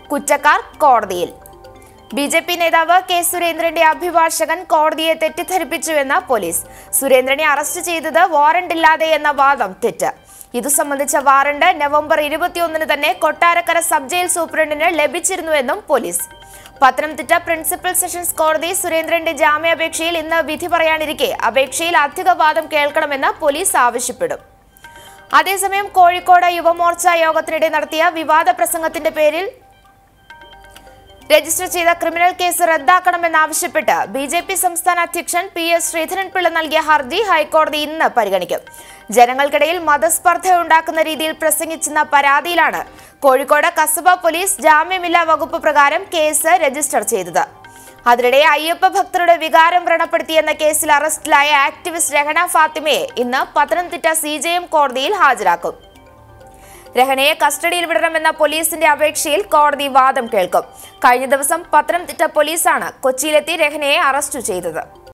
കുറ്റക്കാർ കോടതിയിൽ B J P നേതാവ് K സുരേന്ദ്രന്റെ അഭിഭാഷകൻ കോടതിയെ തെറ്റിദ്ധരിപ്പിച്ചുവെന്ന് പോലീസ് സുരേന്ദ്രനെ അറസ്റ്റ് ചെയ്തത് വാറണ്ട് ഇല്ലാതെ എന്ന വാദം തെറ്റ് ഇതു സംബന്ധിച്ച വാറണ്ട് നവംബർ ഇരുപത്തിയൊന്നിന് തന്നെ കൊട്ടാരക്കര സബ് ജയിൽ സൂപ്രണ്ടിന് ലഭിച്ചിരുന്നുവെന്നും പോലീസ് പത്തനംതിട്ട പ്രിൻസിപ്പൽ സെഷൻസ് കോടതി സുരേന്ദ്രന്റെ ജാമ്യാപേക്ഷയിൽ ഇന്ന് വിധി പറയാനിരിക്കെ അപേക്ഷയിൽ അധിക വാദം കേൾക്കണമെന്ന് പോലീസ് ആവശ്യപ്പെടും അതേസമയം കോഴിക്കോട് യുവമോർച്ച യോഗത്തിനിടെ നടത്തിയ വിവാദ പ്രസംഗത്തിന്റെ പേരിൽ രജിസ്റ്റർ ചെയ്ത ക്രിമിനൽ കേസ് റദ്ദാക്കണമെന്നാവശ്യപ്പെട്ട് ബി ജെ പി സംസ്ഥാന അധ്യക്ഷൻ പി എസ് ശ്രീധരൻപിള്ള നൽകിയ ഹർജി ഹൈക്കോടതി ഇന്ന് പരിഗണിക്കും ജനങ്ങൾക്കിടയിൽ മതസ്പർദ്ധയുണ്ടാക്കുന്ന രീതിയിൽ പ്രസംഗിച്ചെന്ന പരാതിയിലാണ് കോഴിക്കോട് കസബ പോലീസ് ജാമ്യമില്ലാ വകുപ്പ് പ്രകാരം കേസ് രജിസ്റ്റർ ചെയ്തത് അതിനിടെ അയ്യപ്പ ഭക്തരുടെ വികാരം വ്രണപ്പെടുത്തിയെന്ന കേസിൽ അറസ്റ്റിലായ ആക്ടിവിസ്റ്റ് രഹന ഫാത്തിമയെ ഇന്ന് പത്തനംതിട്ട സി കോടതിയിൽ ഹാജരാക്കും രഹനയെ കസ്റ്റഡിയിൽ വിടണമെന്ന പോലീസിന്റെ അപേക്ഷയിൽ കോടതി വാദം കേൾക്കും കഴിഞ്ഞ ദിവസം പത്തനംതിട്ട പോലീസാണ് കൊച്ചിയിലെത്തി രഹനയെ അറസ്റ്റ് ചെയ്തത്